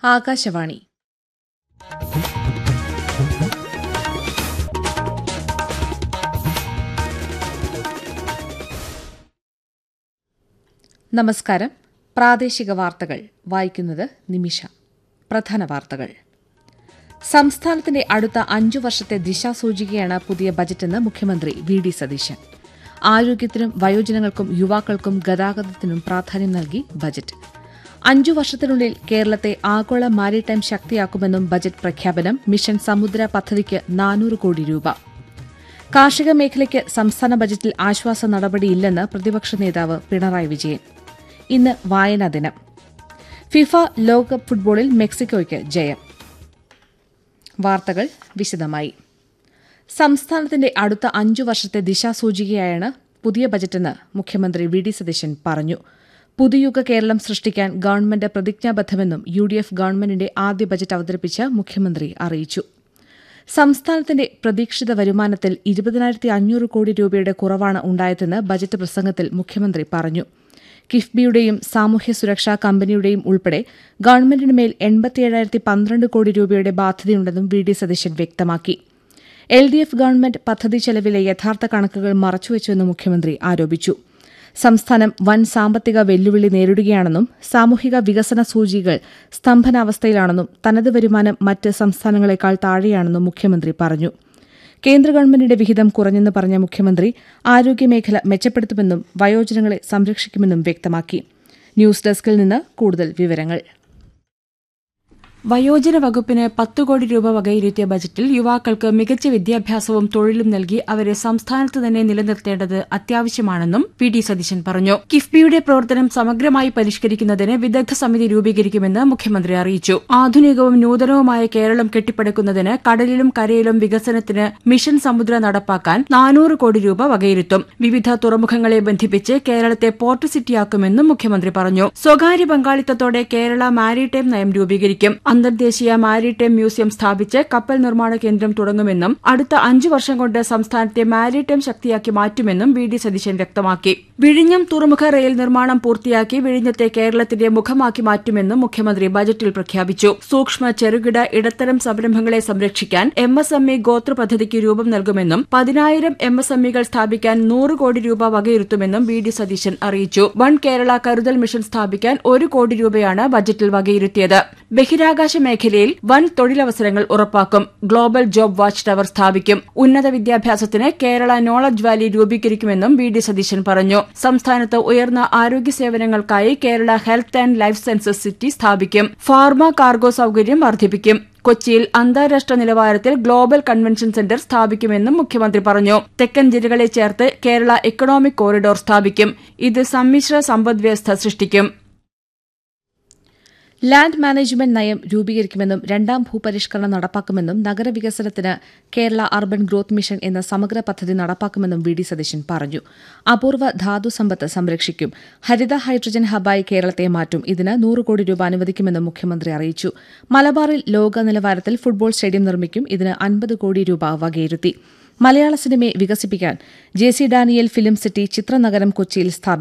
ആകാശവാണി നമസ്കാരം പ്രാദേശിക വാർത്തകൾ വായിക്കുന്നത് നിമിഷ പ്രധാന വാർത്തകൾ സംസ്ഥാനത്തിന്റെ അടുത്ത അഞ്ചു വർഷത്തെ ദിശാസൂചികയാണ് പുതിയ ബജറ്റെന്ന് മുഖ്യമന്ത്രി വി ഡി സതീശൻ ആരോഗ്യത്തിനും വയോജനങ്ങൾക്കും യുവാക്കൾക്കും ഗതാഗതത്തിനും പ്രാധാന്യം നൽകി ബജറ്റ് അഞ്ചു വർഷത്തിനുള്ളിൽ കേരളത്തെ ആഗോള മാരിടൈം ശക്തിയാക്കുമെന്നും ബജറ്റ് പ്രഖ്യാപനം മിഷൻ സമുദ്ര പദ്ധതിക്ക് നാനൂറ് കോടി രൂപ കാർഷിക മേഖലയ്ക്ക് സംസ്ഥാന ബജറ്റിൽ ആശ്വാസ നടപടിയില്ലെന്ന് പ്രതിപക്ഷ നേതാവ് പിണറായി വിജയൻ ഇന്ന് വായനാ ദിനം ഫിഫ ലോകകപ്പ് ഫുട്ബോളിൽ മെക്സിക്കോയ്ക്ക് ജയം വാർത്തകൾ വിശദമായി സംസ്ഥാനത്തിന്റെ അടുത്ത അഞ്ചു വർഷത്തെ ദിശാസൂചികയായാണ് പുതിയ ബജറ്റെന്ന് മുഖ്യമന്ത്രി വി ഡി സതീശൻ പറഞ്ഞു പുതുയുഗ കേരളം സൃഷ്ടിക്കാൻ ഗവൺമെന്റ് പ്രതിജ്ഞാബദ്ധമെന്നും യു ഡി എഫ് ഗവൺമെന്റിന്റെ ആദ്യ ബജറ്റ് അവതരിപ്പിച്ച് മുഖ്യമന്ത്രി അറിയിച്ചു സംസ്ഥാനത്തിന്റെ പ്രതീക്ഷിത വരുമാനത്തിൽ ഇരുപതിനായിരത്തി അഞ്ഞൂറ് കോടി രൂപയുടെ കുറവാണ് ഉണ്ടായതെന്ന് ബജറ്റ് പ്രസംഗത്തിൽ മുഖ്യമന്ത്രി പറഞ്ഞു കിഫ്ബിയുടെയും സാമൂഹ്യ സുരക്ഷാ കമ്പനിയുടെയും ഉൾപ്പെടെ ഗവൺമെന്റിനുമേൽ എൺപത്തിയേഴായിരത്തി പന്ത്രണ്ട് കോടി രൂപയുടെ ബാധ്യതയുണ്ടെന്നും വി ഡി സതീശൻ വ്യക്തമാക്കി എൽ ഡി എഫ് ഗവൺമെന്റ് പദ്ധതി ചെലവിലെ യഥാർത്ഥ കണക്കുകൾ മറച്ചുവെച്ചുവെന്ന് മുഖ്യമന്ത്രി ആരോപിച്ചു സംസ്ഥാനം വൻ സാമ്പത്തിക വെല്ലുവിളി നേരിടുകയാണെന്നും സാമൂഹിക വികസന സൂചികൾ സ്തംഭനാവസ്ഥയിലാണെന്നും തനത് വരുമാനം മറ്റ് സംസ്ഥാനങ്ങളെക്കാൾ താഴെയാണെന്നും മുഖ്യമന്ത്രി പറഞ്ഞു കേന്ദ്ര ഗവൺമെന്റിന്റെ വിഹിതം കുറഞ്ഞെന്ന് പറഞ്ഞ മുഖ്യമന്ത്രി ആരോഗ്യമേഖല മെച്ചപ്പെടുത്തുമെന്നും വയോജനങ്ങളെ സംരക്ഷിക്കുമെന്നും വ്യക്തമാക്കി ന്യൂസ് ഡെസ്കിൽ നിന്ന് കൂടുതൽ വിവരങ്ങൾ വയോജന വകുപ്പിന് പത്ത് കോടി രൂപ വകയിരുത്തിയ ബജറ്റിൽ യുവാക്കൾക്ക് മികച്ച വിദ്യാഭ്യാസവും തൊഴിലും നൽകി അവരെ സംസ്ഥാനത്ത് തന്നെ നിലനിർത്തേണ്ടത് അത്യാവശ്യമാണെന്നും വി ഡി സതീശൻ പറഞ്ഞു കിഫ്ബിയുടെ പ്രവർത്തനം സമഗ്രമായി പരിഷ്കരിക്കുന്നതിന് വിദഗ്ധ സമിതി രൂപീകരിക്കുമെന്ന് മുഖ്യമന്ത്രി അറിയിച്ചു ആധുനികവും നൂതനവുമായ കേരളം കെട്ടിപ്പടുക്കുന്നതിന് കടലിലും കരയിലും വികസനത്തിന് മിഷൻ സമുദ്ര നടപ്പാക്കാൻ നാനൂറ് കോടി രൂപ വകയിരുത്തും വിവിധ തുറമുഖങ്ങളെ ബന്ധിപ്പിച്ച് കേരളത്തെ പോർട്ട് സിറ്റിയാക്കുമെന്നും മുഖ്യമന്ത്രി പറഞ്ഞു സ്വകാര്യ പങ്കാളിത്തത്തോടെ കേരള മാരിടൈം നയം രൂപീകരിക്കും അന്തർദേശീയ മാരിടൈം മ്യൂസിയം സ്ഥാപിച്ച് കപ്പൽ നിർമ്മാണ കേന്ദ്രം തുടങ്ങുമെന്നും അടുത്ത അഞ്ചു വർഷം കൊണ്ട് സംസ്ഥാനത്തെ മാരിടൈം ശക്തിയാക്കി മാറ്റുമെന്നും വി ഡി സതീശൻ വ്യക്തമാക്കി വിഴിഞ്ഞം തുറമുഖ റെയിൽ നിർമ്മാണം പൂർത്തിയാക്കി വിഴിഞ്ഞത്തെ കേരളത്തിന്റെ മുഖമാക്കി മാറ്റുമെന്നും മുഖ്യമന്ത്രി ബജറ്റിൽ പ്രഖ്യാപിച്ചു സൂക്ഷ്മ ചെറുകിട ഇടത്തരം സംരംഭങ്ങളെ സംരക്ഷിക്കാൻ എം എസ് എം ഇ ഗോത്ര പദ്ധതിക്ക് രൂപം നൽകുമെന്നും പതിനായിരം എം എസ് എം ഇകൾ സ്ഥാപിക്കാൻ നൂറ് കോടി രൂപ വകയിരുത്തുമെന്നും വി ഡി സതീശൻ അറിയിച്ചു വൺ കേരള കരുതൽ മിഷൻ സ്ഥാപിക്കാൻ ഒരു കോടി രൂപയാണ് ബജറ്റിൽ വകയിരുത്തിയത് ബഹിരാകാശ മേഖലയിൽ വൻ തൊഴിലവസരങ്ങൾ ഉറപ്പാക്കും ഗ്ലോബൽ ജോബ് വാച്ച് ടവർ സ്ഥാപിക്കും ഉന്നത വിദ്യാഭ്യാസത്തിന് കേരള നോളജ് വാലി രൂപീകരിക്കുമെന്നും വി ഡി സതീശൻ പറഞ്ഞു സംസ്ഥാനത്ത് ഉയർന്ന ആരോഗ്യ സേവനങ്ങൾക്കായി Kerala health and life sciences city സ്ഥാപിക്കും ഫാർമ കാർഗോ സൌകര്യം വർദ്ധിപ്പിക്കും കൊച്ചിയിൽ അന്താരാഷ്ട്ര നിലവാരത്തിൽ ഗ്ലോബൽ കൺവെൻഷൻ സെന്റർ സ്ഥാപിക്കുമെന്നും മുഖ്യമന്ത്രി പറഞ്ഞു തെക്കൻ ജില്ലകളെ ചേർത്ത് കേരള എക്കണോമിക് കോറിഡോർ സ്ഥാപിക്കും ഇത് സമ്മിശ്ര സമ്പദ്വ്യവസ്ഥ സൃഷ്ടിക്കും ലാൻഡ് മാനേജ്മെന്റ് നയം രൂപീകരിക്കുമെന്നും രണ്ടാം ഭൂപരിഷ്കരണം നടപ്പാക്കുമെന്നും നഗരവികസനത്തിന് കേരള അർബൻ ഗ്രോത്ത് മിഷൻ എന്ന സമഗ്ര പദ്ധതി നടപ്പാക്കുമെന്നും വി ഡി സതീശൻ പറഞ്ഞു അപൂർവ ധാതു സമ്പത്ത് സംരക്ഷിക്കും ഹരിത ഹൈഡ്രജൻ ഹബായി കേരളത്തെ മാറ്റും ഇതിന് നൂറ് കോടി രൂപ അനുവദിക്കുമെന്നും മുഖ്യമന്ത്രി അറിയിച്ചു മലബാറിൽ ലോക നിലവാരത്തിൽ ഫുട്ബോൾ സ്റ്റേഡിയം നിർമ്മിക്കും ഇതിന് അൻപത് കോടി രൂപ വകയിരുത്തി മലയാള സിനിമയെ വികസിപ്പിക്കാൻ J C Daniel film city ചിത്രനഗരം കൊച്ചിയിൽ സ്ഥാപിക്കും